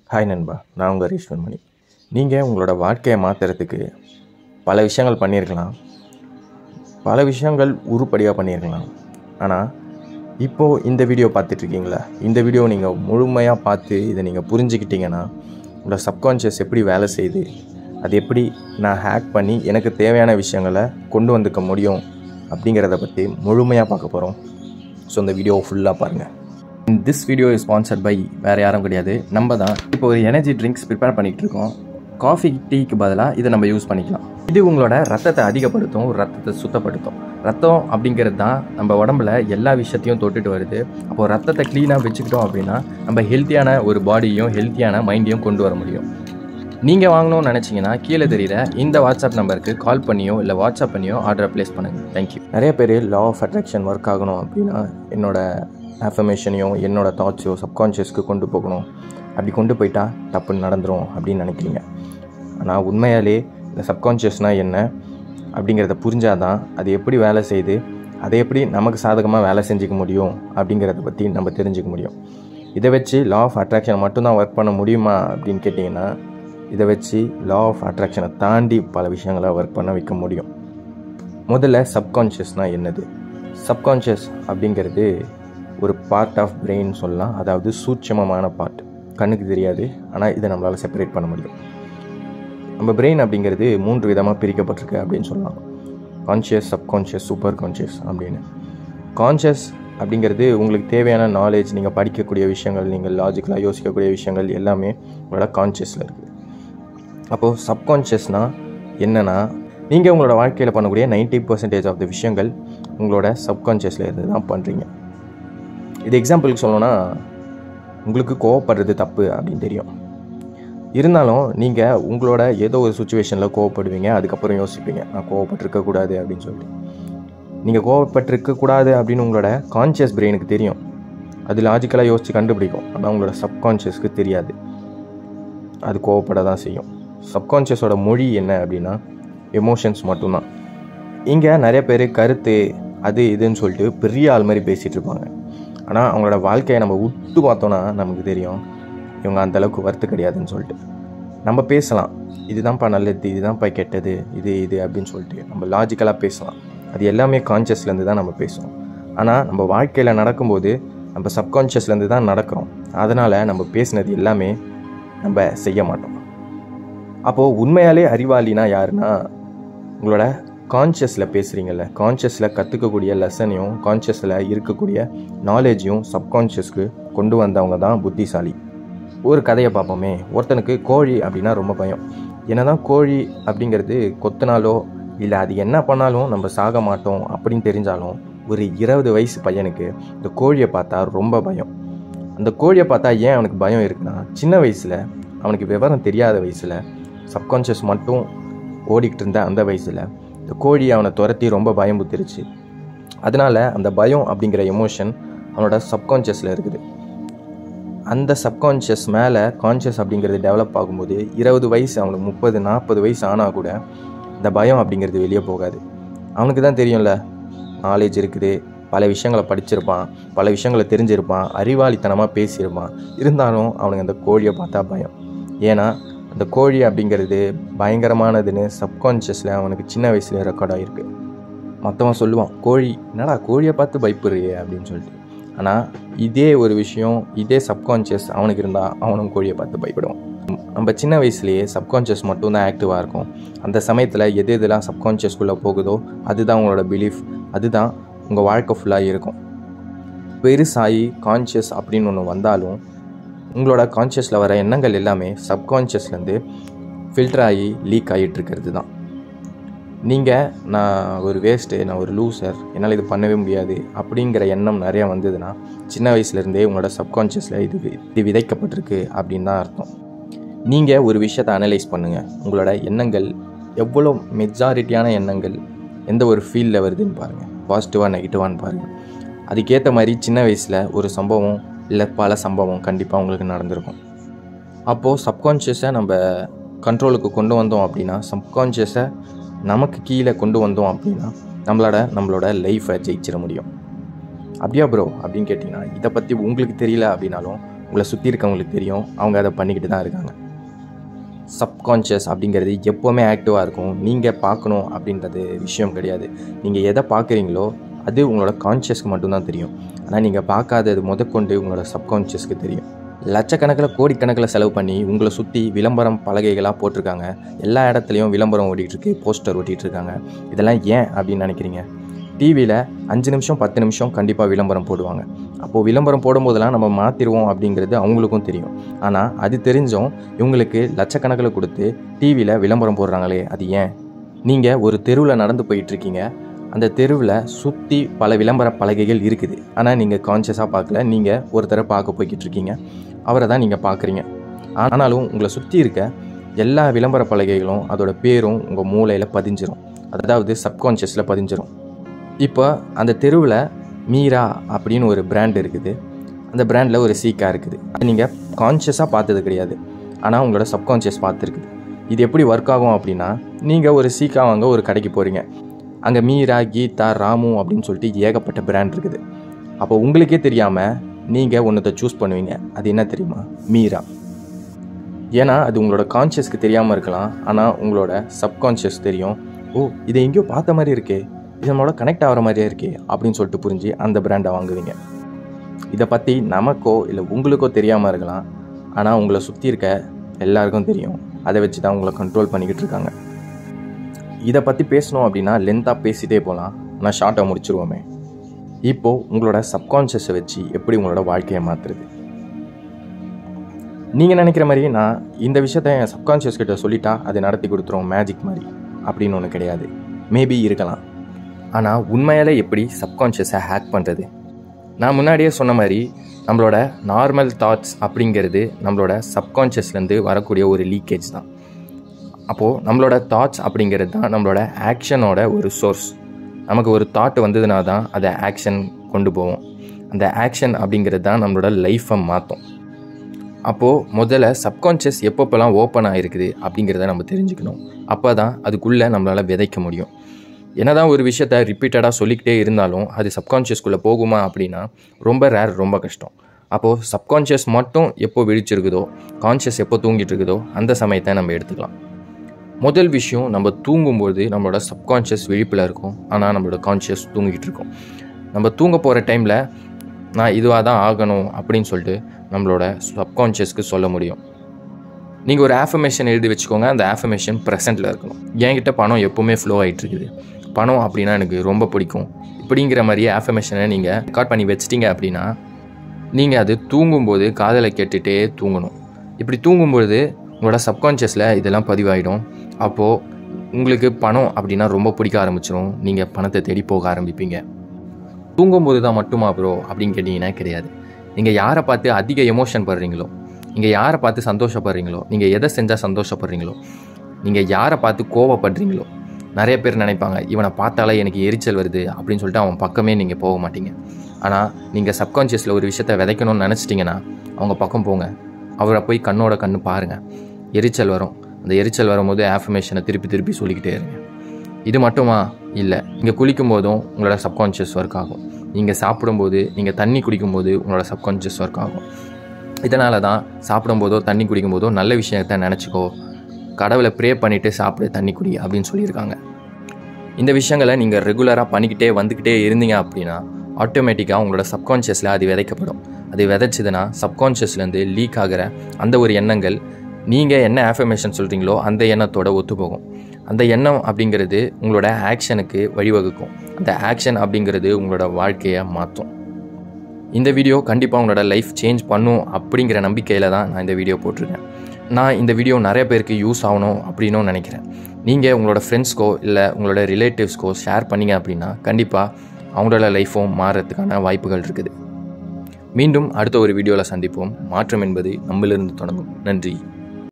hi நண்பா நான் உங்கள் ரீஷ்வன் மணி நீங்கள் உங்களோட வாழ்க்கையை மாற்றுறதுக்கு பல விஷயங்கள் பண்ணியிருக்கலாம் பல விஷயங்கள் உருப்படியாக பண்ணியிருக்கலாம் ஆனால் இப்போது இந்த வீடியோ பார்த்துட்ருக்கீங்களா இந்த வீடியோ நீங்கள் முழுமையாக பார்த்து இதை நீங்கள் புரிஞ்சுக்கிட்டீங்கன்னா உங்களோட சப்கான்ஷியஸ் எப்படி வேலை செய்யுது அது எப்படி நான் ஹேக் பண்ணி எனக்கு தேவையான விஷயங்களை கொண்டு வந்துக்க முடியும் அப்படிங்கிறத பற்றி முழுமையாக பார்க்க போகிறோம் ஸோ இந்த வீடியோ ஃபுல்லாக பாருங்கள் this video is sponsored by வேறு யாரும் கிடையாது நம்ம தான் இப்போ ஒரு எனர்ஜி ட்ரிங்க்ஸ் ப்ரிப்பேர் பண்ணிகிட்டு இருக்கோம் காஃபி டீக்கு பதிலாக இதை நம்ம யூஸ் பண்ணிக்கலாம் இது உங்களோட ரத்தத்தை அதிகப்படுத்தும் ரத்தத்தை சுத்தப்படுத்தும் ரத்தம் அப்படிங்கிறது தான் நம்ம உடம்புல எல்லா விஷயத்தையும் தொட்டுட்டு வருது அப்போது ரத்தத்தை க்ளீனாக வச்சுக்கிட்டோம் அப்படின்னா நம்ம ஹெல்த்தியான ஒரு பாடியும் ஹெல்த்தியான மைண்டையும் கொண்டு வர முடியும் நீங்கள் வாங்கணும்னு நினச்சிங்கன்னா கீழே தெரியுற இந்த வாட்ஸ்அப் நம்பருக்கு கால் பண்ணியோ இல்லை வாட்ஸ்அப் பண்ணியோ ஆர்டரை ப்ளேஸ் பண்ணுங்கள் தேங்க்யூ நிறைய பேர் லா ஆஃப் அட்ராக்ஷன் ஒர்க் ஆகணும் அப்படின்னா என்னோட ஆஃபர்மேஷனையும் என்னோட தாட்ஸையோ சப்கான்ஷியஸ்க்கு கொண்டு போகணும் அப்படி கொண்டு போயிட்டா தப்பு நடந்துரும் அப்படின்னு நினைக்கிறீங்க ஆனால் உண்மையாலே இந்த சப்கான்ஷியஸ்னால் என்ன அப்படிங்கிறத புரிஞ்சாதான் அது எப்படி வேலை செய்யுது அதை எப்படி நமக்கு சாதகமாக வேலை செஞ்சுக்க முடியும் அப்படிங்கிறத பற்றி நம்ம தெரிஞ்சுக்க முடியும் இதை வச்சு லா ஆஃப் அட்ராக்ஷன் மட்டும்தான் ஒர்க் பண்ண முடியுமா அப்படின்னு கேட்டிங்கன்னா இதை வச்சு லா ஆஃப் அட்ராக்ஷனை தாண்டி பல விஷயங்களை ஒர்க் பண்ண வைக்க முடியும் முதல்ல சப்கான்ஷியஸ்னால் என்னது சப்கான்ஷியஸ் அப்படிங்கிறது ஒரு பார்ட் ஆஃப் பிரெயின் சொல்லலாம் அதாவது சூட்சமமான பார்ட் கண்ணுக்கு தெரியாது ஆனால் இதை நம்மளால் செப்பரேட் பண்ண முடியும் நம்ம பிரெயின் அப்படிங்கிறது மூன்று விதமாக பிரிக்கப்பட்டிருக்கு அப்படின்னு சொல்லலாம் கான்ஷியஸ் சப்கான்ஷியஸ் சூப்பர் கான்ஷியஸ் அப்படின்னு கான்ஷியஸ் அப்படிங்கிறது உங்களுக்கு தேவையான நாலேஜ் நீங்கள் படிக்கக்கூடிய விஷயங்கள் நீங்கள் லாஜிக்கலாக யோசிக்கக்கூடிய விஷயங்கள் எல்லாமே உங்களோட கான்ஷியஸில் இருக்குது அப்போது சப்கான்ஷியஸ்னால் என்னென்னா நீங்கள் உங்களோட வாழ்க்கையில் பண்ணக்கூடிய நைன்ட்டி பர்சன்டேஜ் ஆஃப் த விஷயங்கள் உங்களோட சப்கான்ஷியஸில் இருந்து தான் பண்ணுறீங்க இது எக்ஸாம்பிளுக்கு சொல்லணும்னா உங்களுக்கு கோவப்படுறது தப்பு அப்படின்னு தெரியும் இருந்தாலும் நீங்கள் உங்களோட ஏதோ ஒரு சுச்சுவேஷனில் கோவப்படுவீங்க அதுக்கப்புறம் யோசிப்பீங்க நான் கோவப்பட்டிருக்கக்கூடாது அப்படின்னு சொல்லிட்டு நீங்கள் கோவப்பட்டிருக்கக்கூடாது அப்படின்னு உங்களோட கான்ஷியஸ் பிரெயினுக்கு தெரியும் அது லாஜிக்கலாக யோசித்து கண்டுபிடிக்கும் ஆனால் உங்களோட சப்கான்ஷியஸ்க்கு தெரியாது அது கோவப்பட தான் செய்யும் சப்கான்ஷியஸோட மொழி என்ன அப்படின்னா எமோஷன்ஸ் மட்டும்தான் இங்கே நிறைய பேர் கருத்து அது இதுன்னு சொல்லிட்டு பெரிய ஆள் மாதிரி பேசிகிட்டு இருப்பாங்க ஆனால் அவங்களோட வாழ்க்கையை நம்ம விட்டு பார்த்தோன்னா நமக்கு தெரியும் இவங்க அந்தளவுக்கு வர்த்து கிடையாதுன்னு சொல்லிட்டு நம்ம பேசலாம் இதுதான்ப்பா நல்லது இதுதான்ப்பா கெட்டது இது இது அப்படின்னு சொல்லிட்டு நம்ம லாஜிக்கலாக பேசலாம் அது எல்லாமே கான்ஷியஸ்லேருந்து தான் நம்ம பேசுவோம் ஆனால் நம்ம வாழ்க்கையில் நடக்கும்போது நம்ம சப்கான்ஷியஸ்லேருந்து தான் நடக்கிறோம் அதனால் நம்ம பேசினது எல்லாமே நம்ம செய்ய மாட்டோம் அப்போது உண்மையாலே அறிவாளினா யாருன்னா உங்களோட கான்ஷியஸில் பேசுகிறீங்கல்ல கான்ஷியஸில் கற்றுக்கக்கூடிய லெசனையும் கான்ஷியஸில் இருக்கக்கூடிய நாலேஜையும் சப்கான்ஷியஸ்க்கு கொண்டு வந்தவங்க தான் புத்திசாலி ஒரு கதையை பார்ப்போமே ஒருத்தனுக்கு கோழி அப்படின்னா ரொம்ப பயம் என்னதான் கோழி அப்படிங்கிறது கொத்தினாலோ இல்லை அது என்ன பண்ணாலும் நம்ம சாக மாட்டோம் அப்படின்னு தெரிஞ்சாலும் ஒரு இருபது வயசு பையனுக்கு இந்த கோழியை பார்த்தா ரொம்ப பயம் அந்த கோழியை பார்த்தா ஏன் அவனுக்கு பயம் இருக்குன்னா சின்ன வயசில் அவனுக்கு விவரம் தெரியாத வயசில் சப்கான்ஷியஸ் மட்டும் ஓடிக்கிட்டு இருந்த அந்த வயசில் இந்த கோழி அவனை துரத்தி ரொம்ப பயம் புத்திருச்சு அதனால் அந்த பயம் அப்படிங்கிற எமோஷன் அவனோட சப்கான்ஷியஸில் இருக்குது அந்த சப்கான்ஷியஸ் மேலே கான்ஷியஸ் அப்படிங்கிறது டெவலப் ஆகும்போது இருபது வயசு அவனுக்கு முப்பது நாற்பது வயசு ஆனால் கூட இந்த பயம் அப்படிங்கிறது வெளியே போகாது அவனுக்கு தான் தெரியும்ல நாலேஜ் இருக்குது பல விஷயங்களை படிச்சிருப்பான் பல விஷயங்களை தெரிஞ்சிருப்பான் அறிவாளித்தனமாக பேசியிருப்பான் இருந்தாலும் அவனுக்கு அந்த கோழியை பார்த்தா பயம் ஏன்னா அந்த கோழி அப்படிங்கிறது பயங்கரமானதுன்னு சப்கான்ஷியஸில் அவனுக்கு சின்ன வயசுல ரெக்கார்ட் ஆகிருக்கு மற்றவன் சொல்லுவான் கோழி என்னடா கோழியை பார்த்து பயப்படுறியே அப்படின்னு சொல்லிட்டு ஆனால் இதே ஒரு விஷயம் இதே சப்கான்ஷியஸ் அவனுக்கு இருந்தால் அவனும் கோழியை பார்த்து பயப்படுவான் நம்ம சின்ன வயசுலேயே சப்கான்ஷியஸ் மட்டும்தான் ஆக்டிவாக இருக்கும் அந்த சமயத்தில் எது எதெல்லாம் சப்கான்ஷியஸ்குள்ளே போகுதோ அதுதான் உங்களோட பிலீஃப் அதுதான் உங்கள் வாழ்க்கை ஃபுல்லாக இருக்கும் பெருசாகி கான்ஷியஸ் அப்படின்னு ஒன்று வந்தாலும் உங்களோட கான்ஷியஸில் வர எண்ணங்கள் எல்லாமே சப்கான்ஷியஸ்லேருந்து ஃபில்டர் ஆகி லீக் ஆகிட்டு இருக்கிறது தான் நீங்கள் நான் ஒரு வேஸ்ட்டு நான் ஒரு லூசர் என்னால் இது பண்ணவே முடியாது அப்படிங்கிற எண்ணம் நிறையா வந்ததுன்னா சின்ன வயசுலேருந்தே உங்களோட சப்கான்ஷியஸில் இது இது விதைக்கப்பட்டிருக்கு அப்படின்னு தான் அர்த்தம் நீங்கள் ஒரு விஷயத்தை அனலைஸ் பண்ணுங்கள் உங்களோட எண்ணங்கள் எவ்வளோ மெஜாரிட்டியான எண்ணங்கள் எந்த ஒரு ஃபீல்டில் வருதுன்னு பாருங்கள் பாசிட்டிவாக நெகட்டிவான்னு பாருங்கள் அதுக்கேற்ற மாதிரி சின்ன வயசில் ஒரு சம்பவம் இல்லை பல சம்பவம் கண்டிப்பாக உங்களுக்கு நடந்திருக்கும் அப்போது சப்கான்ஷியஸை நம்ம கண்ட்ரோலுக்கு கொண்டு வந்தோம் அப்படின்னா சப்கான்ஷியஸை நமக்கு கீழே கொண்டு வந்தோம் அப்படின்னா நம்மளோட நம்மளோட லைஃப்பை ஜெயிச்சிட முடியும் அப்படியா ப்ரோ அப்படின்னு கேட்டிங்கன்னா இதை பற்றி உங்களுக்கு தெரியல அப்படின்னாலும் உங்களை சுற்றி இருக்கவங்களுக்கு தெரியும் அவங்க அதை பண்ணிக்கிட்டு தான் இருக்காங்க சப்கான்ஷியஸ் அப்படிங்கிறது எப்போவுமே ஆக்டிவாக இருக்கும் நீங்கள் பார்க்கணும் அப்படின்றது விஷயம் கிடையாது நீங்கள் எதை பார்க்குறீங்களோ அது உங்களோட கான்ஷியஸ்க்கு மட்டும்தான் தெரியும் ஆனால் நீங்கள் பார்க்காதது முதற்கொண்டு உங்களோட சப்கான்ஷியஸ்க்கு தெரியும் லட்சக்கணக்கில் கோடிக்கணக்கில் செலவு பண்ணி உங்களை சுற்றி விளம்பரம் பலகைகளாக போட்டிருக்காங்க எல்லா இடத்துலையும் விளம்பரம் ஓடிட்டுருக்கு போஸ்டர் ஓட்டிகிட்டு இருக்காங்க இதெல்லாம் ஏன் அப்படின்னு நினைக்கிறீங்க டிவியில் அஞ்சு நிமிஷம் பத்து நிமிஷம் கண்டிப்பாக விளம்பரம் போடுவாங்க அப்போது விளம்பரம் போடும்போதெல்லாம் நம்ம மாற்றிடுவோம் அப்படிங்கிறது அவங்களுக்கும் தெரியும் ஆனால் அது தெரிஞ்சும் இவங்களுக்கு லட்சக்கணக்கில் கொடுத்து டிவியில் விளம்பரம் போடுறாங்களே அது ஏன் நீங்கள் ஒரு தெருவில் நடந்து போயிட்டுருக்கீங்க அந்த தெருவில் சுற்றி பல விளம்பர பலகைகள் இருக்குது ஆனால் நீங்கள் கான்ஷியஸாக பார்க்கல நீங்கள் ஒருத்தரை பார்க்க போய்கிட்டு இருக்கீங்க அவரை தான் நீங்கள் பார்க்குறீங்க ஆனாலும் உங்களை சுற்றி இருக்க எல்லா விளம்பர பலகைகளும் அதோட பேரும் உங்கள் மூளையில் பதிஞ்சிரும் அதாவது சப்கான்ஷியஸில் பதிஞ்சிரும் இப்போ அந்த தெருவில் மீரா அப்படின்னு ஒரு பிராண்ட் இருக்குது அந்த பிராண்டில் ஒரு சீக்கா இருக்குது அது நீங்கள் கான்ஷியஸாக பார்த்தது கிடையாது ஆனால் உங்களோட சப்கான்ஷியஸ் பார்த்துருக்குது இது எப்படி ஒர்க் ஆகும் அப்படின்னா நீங்கள் ஒரு சீக்கா வாங்க ஒரு கடைக்கு போகிறீங்க அங்கே மீரா கீதா ராமு அப்படின்னு சொல்லிட்டு ஏகப்பட்ட பிராண்ட் இருக்குது அப்போ உங்களுக்கே தெரியாமல் நீங்கள் ஒன்றத்தை சூஸ் பண்ணுவீங்க அது என்ன தெரியுமா மீரா ஏன்னா அது உங்களோட கான்ஷியஸ்க்கு தெரியாமல் இருக்கலாம் ஆனால் உங்களோட சப்கான்ஷியஸ் தெரியும் ஓ இதை எங்கேயோ பார்த்த மாதிரி இருக்கே இது நம்மளோட கனெக்ட் ஆகிற மாதிரியே இருக்கே அப்படின்னு சொல்லிட்டு புரிஞ்சு அந்த பிராண்டை வாங்குவீங்க இதை பற்றி நமக்கோ இல்லை உங்களுக்கோ தெரியாமல் இருக்கலாம் ஆனால் உங்களை சுற்றி இருக்க எல்லாருக்கும் தெரியும் அதை வச்சு தான் உங்களை கண்ட்ரோல் பண்ணிக்கிட்டு இருக்காங்க இதை பற்றி பேசணும் அப்படின்னா லென்த்தாக பேசிட்டே போகலாம் ஆனால் ஷார்ட்டாக முடிச்சிருவோமே இப்போது உங்களோட சப்கான்ஷியஸை வச்சு எப்படி உங்களோட வாழ்க்கையை மாற்றுறது நீங்கள் நினைக்கிற மாதிரி நான் இந்த விஷயத்த என் சப்கான்ஷியஸ் கிட்ட சொல்லிட்டா அதை நடத்தி கொடுத்துரும் மேஜிக் மாதிரி அப்படின்னு ஒன்று கிடையாது மேபி இருக்கலாம் ஆனால் உண்மையால் எப்படி சப்கான்ஷியஸை ஹேக் பண்ணுறது நான் முன்னாடியே சொன்ன மாதிரி நம்மளோட நார்மல் தாட்ஸ் அப்படிங்கிறது நம்மளோட சப்கான்ஷியஸ்லேருந்து வரக்கூடிய ஒரு லீக்கேஜ் தான் அப்போது நம்மளோட தாட்ஸ் அப்படிங்கிறது தான் நம்மளோட ஆக்ஷனோட ஒரு சோர்ஸ் நமக்கு ஒரு தாட் வந்ததுனா தான் அதை ஆக்ஷன் கொண்டு போவோம் அந்த ஆக்ஷன் அப்படிங்கிறது தான் நம்மளோட லைஃப்பை மாற்றும் அப்போது முதல்ல சப்கான்ஷியஸ் எப்பப்போல்லாம் ஓப்பன் ஆகிருக்குது அப்படிங்கிறத நம்ம தெரிஞ்சுக்கணும் அப்போ தான் அதுக்குள்ளே நம்மளால் விதைக்க முடியும் என்னதான் ஒரு விஷயத்த ரிப்பீட்டடாக சொல்லிக்கிட்டே இருந்தாலும் அது சப்கான்ஷியஸ்குள்ளே போகுமா அப்படின்னா ரொம்ப ரேர் ரொம்ப கஷ்டம் அப்போது சப்கான்ஷியஸ் மட்டும் எப்போ விழிச்சிருக்குதோ கான்ஷியஸ் எப்போ தூங்கிட்டு இருக்குதோ அந்த சமயத்தை நம்ம எடுத்துக்கலாம் முதல் விஷயம் நம்ம தூங்கும்போது நம்மளோட சப்கான்ஷியஸ் விழிப்பில் இருக்கும் ஆனால் நம்மளோட கான்ஷியஸ் தூங்கிட்டு இருக்கும் நம்ம தூங்க போகிற டைமில் நான் இதுவாக தான் ஆகணும் அப்படின்னு சொல்லிட்டு நம்மளோட சப்கான்ஷியஸ்க்கு சொல்ல முடியும் நீங்கள் ஒரு ஆஃபர்மேஷன் எழுதி வச்சுக்கோங்க அந்த ஆஃபர்மேஷன் ப்ரெசென்ட்டில் இருக்கணும் என்கிட்ட பணம் எப்போவுமே ஃப்ளோ ஆகிட்டு இருக்குது பணம் அப்படின்னா எனக்கு ரொம்ப பிடிக்கும் இப்படிங்கிற மாதிரியே ஆஃபர்மேஷனை நீங்கள் ரெக்கார்ட் பண்ணி வச்சிட்டிங்க அப்படின்னா நீங்கள் அது தூங்கும்போது காதலை கேட்டுகிட்டே தூங்கணும் இப்படி தூங்கும்பொழுது உங்களோட சப்கான்ஷியஸில் இதெல்லாம் பதிவாயிடும் அப்போது உங்களுக்கு பணம் அப்படின்னா ரொம்ப பிடிக்க ஆரம்பிச்சிடும் நீங்கள் பணத்தை தேடி போக ஆரம்பிப்பீங்க தூங்கும்போது தான் மட்டுமா ப்ரோ அப்படின்னு கேட்டிங்கன்னா கிடையாது நீங்கள் யாரை பார்த்து அதிக எமோஷன் படுறீங்களோ நீங்கள் யாரை பார்த்து சந்தோஷப்படுறீங்களோ நீங்கள் எதை செஞ்சால் சந்தோஷப்படுறீங்களோ நீங்கள் யாரை பார்த்து கோவப்படுறீங்களோ நிறைய பேர் நினைப்பாங்க இவனை பார்த்தாலே எனக்கு எரிச்சல் வருது அப்படின்னு சொல்லிட்டு அவன் பக்கமே நீங்கள் போக மாட்டீங்க ஆனால் நீங்கள் சப்கான்ஷியஸில் ஒரு விஷயத்த விதைக்கணும்னு நினச்சிட்டிங்கன்னா அவங்க பக்கம் போங்க அவரை போய் கண்ணோட கண்ணு பாருங்கள் எரிச்சல் வரும் அந்த எரிச்சல் வரும்போது ஆஃபர்மேஷனை திருப்பி திருப்பி சொல்லிக்கிட்டே இருங்க இது மட்டுமா இல்லை நீங்கள் குளிக்கும் போதும் உங்களோட சப்கான்ஷியஸ் ஒர்க் ஆகும் நீங்கள் சாப்பிடும்போது நீங்கள் தண்ணி குடிக்கும்போது உங்களோட சப்கான்ஷியஸ் ஒர்க் ஆகும் இதனால தான் சாப்பிடும்போதோ தண்ணி குடிக்கும்போதோ நல்ல விஷயத்த நினச்சிக்கோ கடவுளை ப்ரே பண்ணிவிட்டு சாப்பிடு தண்ணி குடி அப்படின்னு சொல்லியிருக்காங்க இந்த விஷயங்களை நீங்கள் ரெகுலராக பண்ணிக்கிட்டே வந்துக்கிட்டே இருந்தீங்க அப்படின்னா ஆட்டோமேட்டிக்காக உங்களோட சப்கான்ஷியஸில் அது விதைக்கப்படும் அது விதைச்சதுன்னா சப்கான்ஷியஸ்லேருந்து லீக் ஆகிற அந்த ஒரு எண்ணங்கள் நீங்கள் என்ன ஆஃபர்மேஷன் சொல்கிறீங்களோ அந்த எண்ணத்தோட ஒத்து போகும் அந்த எண்ணம் அப்படிங்கிறது உங்களோட ஆக்ஷனுக்கு வழிவகுக்கும் அந்த ஆக்ஷன் அப்படிங்கிறது உங்களோட வாழ்க்கையை மாற்றும் இந்த வீடியோ கண்டிப்பாக உங்களோட லைஃப் சேஞ்ச் பண்ணும் அப்படிங்கிற நம்பிக்கையில் தான் நான் இந்த வீடியோ போட்டிருக்கேன் நான் இந்த வீடியோ நிறைய பேருக்கு யூஸ் ஆகணும் அப்படின்னும் நினைக்கிறேன் நீங்கள் உங்களோட ஃப்ரெண்ட்ஸ்க்கோ இல்லை உங்களோட ரிலேட்டிவ்ஸ்க்கோ ஷேர் பண்ணீங்க அப்படின்னா கண்டிப்பாக அவங்களோட லைஃப்பும் மாறுறதுக்கான வாய்ப்புகள் இருக்குது மீண்டும் அடுத்த ஒரு வீடியோவில் சந்திப்போம் மாற்றம் என்பது நம்மளிருந்து தொடங்கும் நன்றி